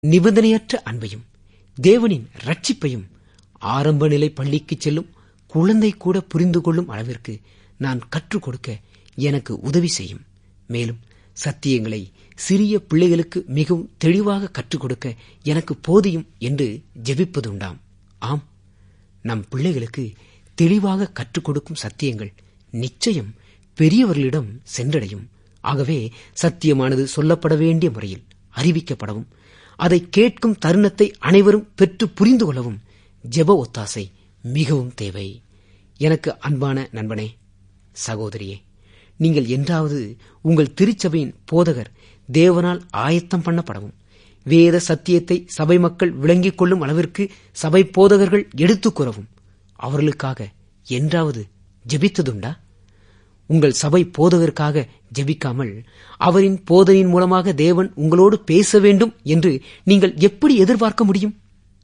நிபந்தனையற்ற அன்பையும் தேவனின் ரட்சிப்பையும் ஆரம்ப நிலை பள்ளிக்கு செல்லும் குழந்தை கூட புரிந்து கொள்ளும் அளவிற்கு நான் கற்றுக் கொடுக்க எனக்கு உதவி செய்யும் மேலும் சத்தியங்களை சிறிய பிள்ளைகளுக்கு மிகவும் தெளிவாக கற்றுக் கொடுக்க எனக்கு போதியும் என்று ஜெபிப்பதுண்டாம் ஆம் நம் பிள்ளைகளுக்கு தெளிவாக கற்றுக் கொடுக்கும் சத்தியங்கள் நிச்சயம் பெரியவர்களிடம் சென்றடையும் ஆகவே சத்தியமானது சொல்லப்பட வேண்டிய முறையில் அறிவிக்கப்படவும் அதை கேட்கும் தருணத்தை அனைவரும் பெற்று புரிந்து கொள்ளவும் ஜெப ஒத்தாசை மிகவும் தேவை எனக்கு அன்பான நண்பனே சகோதரியே நீங்கள் என்றாவது உங்கள் திருச்சபையின் போதகர் தேவனால் ஆயத்தம் பண்ணப்படவும் வேத சத்தியத்தை சபை மக்கள் விளங்கிக் கொள்ளும் அளவிற்கு சபை போதகர்கள் எடுத்துக் கூறவும் அவர்களுக்காக என்றாவது ஜெபித்ததுண்டா உங்கள் சபை போதகருக்காக ஜெபிக்காமல் அவரின் போதனையின் மூலமாக தேவன் உங்களோடு பேச வேண்டும் என்று நீங்கள் எப்படி எதிர்பார்க்க முடியும்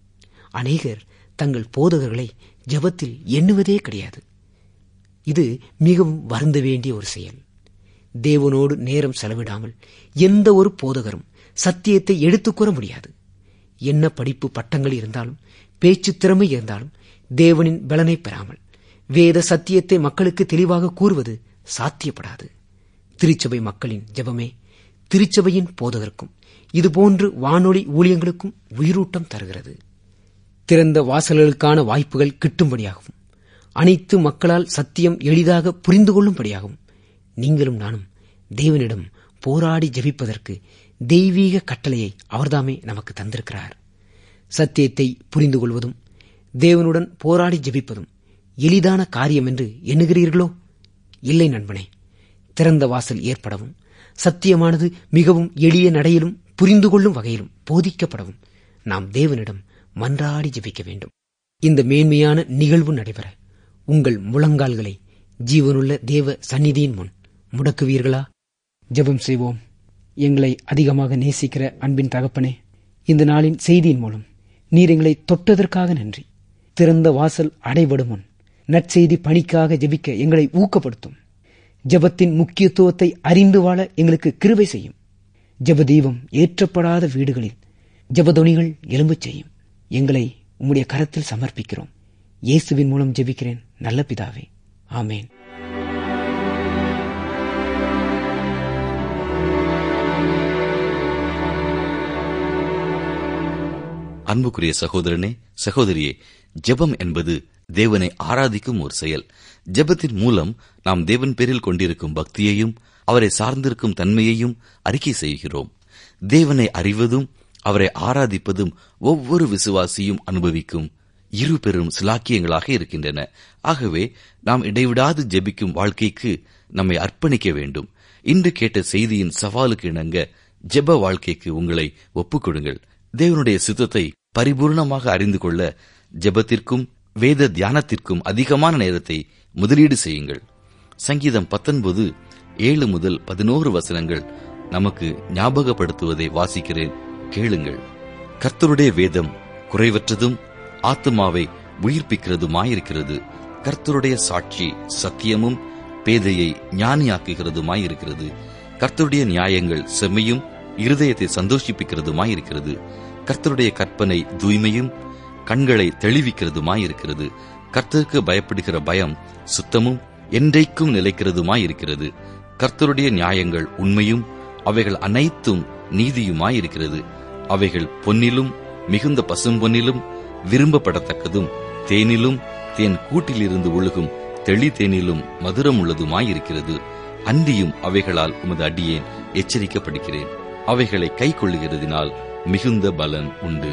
அநேகர் தங்கள் போதகர்களை ஜெபத்தில் எண்ணுவதே கிடையாது இது மிகவும் வருந்த வேண்டிய ஒரு செயல் தேவனோடு நேரம் செலவிடாமல் எந்த ஒரு போதகரும் சத்தியத்தை எடுத்துக் கூற முடியாது என்ன படிப்பு பட்டங்கள் இருந்தாலும் பேச்சு திறமை இருந்தாலும் தேவனின் பலனை பெறாமல் வேத சத்தியத்தை மக்களுக்கு தெளிவாக கூறுவது சாத்தியப்படாது திருச்சபை மக்களின் ஜெபமே திருச்சபையின் போதகருக்கும் இதுபோன்று வானொலி ஊழியங்களுக்கும் உயிரூட்டம் தருகிறது திறந்த வாசல்களுக்கான வாய்ப்புகள் கிட்டும்படியாகவும் அனைத்து மக்களால் சத்தியம் எளிதாக புரிந்து கொள்ளும்படியாகவும் நீங்களும் நானும் தேவனிடம் போராடி ஜெபிப்பதற்கு தெய்வீக கட்டளையை அவர்தாமே நமக்கு தந்திருக்கிறார் சத்தியத்தை புரிந்து கொள்வதும் தேவனுடன் போராடி ஜெபிப்பதும் எளிதான காரியம் என்று எண்ணுகிறீர்களோ இல்லை நண்பனே திறந்த வாசல் ஏற்படவும் சத்தியமானது மிகவும் எளிய நடையிலும் புரிந்து கொள்ளும் வகையிலும் போதிக்கப்படவும் நாம் தேவனிடம் மன்றாடி ஜெபிக்க வேண்டும் இந்த மேன்மையான நிகழ்வு நடைபெற உங்கள் முழங்கால்களை ஜீவனுள்ள தேவ சந்நிதியின் முன் முடக்குவீர்களா ஜெபம் செய்வோம் எங்களை அதிகமாக நேசிக்கிற அன்பின் தகப்பனே இந்த நாளின் செய்தியின் மூலம் நீர் எங்களை தொட்டதற்காக நன்றி திறந்த வாசல் அடைபடும் முன் நற்செய்தி பணிக்காக ஜெபிக்க எங்களை ஊக்கப்படுத்தும் ஜெபத்தின் முக்கியத்துவத்தை அறிந்து வாழ எங்களுக்கு கிருபை செய்யும் ஜெபதீபம் ஏற்றப்படாத வீடுகளில் ஜெபதொனிகள் எலும்புச் செய்யும் எங்களை உம்முடைய கரத்தில் சமர்ப்பிக்கிறோம் இயேசுவின் மூலம் ஜெபிக்கிறேன் நல்ல பிதாவே ஆமேன் அன்புக்குரிய சகோதரனே சகோதரியே ஜெபம் என்பது தேவனை ஆராதிக்கும் ஒரு செயல் ஜெபத்தின் மூலம் நாம் தேவன் பேரில் கொண்டிருக்கும் பக்தியையும் அவரை சார்ந்திருக்கும் தன்மையையும் அறிக்கை செய்கிறோம் தேவனை அறிவதும் அவரை ஆராதிப்பதும் ஒவ்வொரு விசுவாசியும் அனுபவிக்கும் இரு பெரும் சிலாக்கியங்களாக இருக்கின்றன ஆகவே நாம் இடைவிடாது ஜெபிக்கும் வாழ்க்கைக்கு நம்மை அர்ப்பணிக்க வேண்டும் இன்று கேட்ட செய்தியின் சவாலுக்கு இணங்க ஜெப வாழ்க்கைக்கு உங்களை ஒப்புக்கொடுங்கள் தேவனுடைய சித்தத்தை பரிபூர்ணமாக அறிந்து கொள்ள ஜெபத்திற்கும் வேத தியானத்திற்கும் அதிகமான நேரத்தை முதலீடு செய்யுங்கள் சங்கீதம் பத்தொன்பது ஏழு முதல் பதினோரு வசனங்கள் நமக்கு ஞாபகப்படுத்துவதை வாசிக்கிறேன் கேளுங்கள் கர்த்தருடைய வேதம் குறைவற்றதும் ஆத்மாவை உயிர்ப்பிக்கிறதுமாயிருக்கிறது கர்த்தருடைய சாட்சி சத்தியமும் பேதையை ஞானியாக்குகிறதுமாயிருக்கிறது கர்த்தருடைய நியாயங்கள் செம்மையும் இருதயத்தை சந்தோஷிப்பிக்கிறதுமாயிருக்கிறது கர்த்தருடைய கற்பனை தூய்மையும் கண்களை தெளிவிக்கிறதுமாயிருக்கிறது கர்த்தருக்கு பயப்படுகிற பயம் சுத்தமும் என்றைக்கும் நிலைக்கிறதுமாயிருக்கிறது கர்த்தருடைய நியாயங்கள் உண்மையும் அவைகள் அனைத்தும் நீதியுமாயிருக்கிறது அவைகள் பொன்னிலும் மிகுந்த பசும்பொன்னிலும் விரும்பப்படத்தக்கதும் தேனிலும் தேன் கூட்டிலிருந்து ஒழுகும் தெளி தேனிலும் மதுரம் உள்ளதுமாயிருக்கிறது அன்றியும் அவைகளால் உமது அடியேன் எச்சரிக்கப்படுகிறேன் அவைகளை கை கொள்ளுகிறதினால் மிகுந்த பலன் உண்டு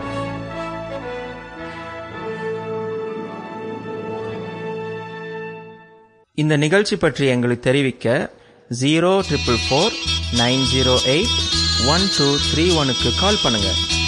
இந்த நிகழ்ச்சி பற்றி எங்களுக்கு தெரிவிக்க zero triple four nine zero eight one two three ஒனுக்கு கால் பண்ணுங்க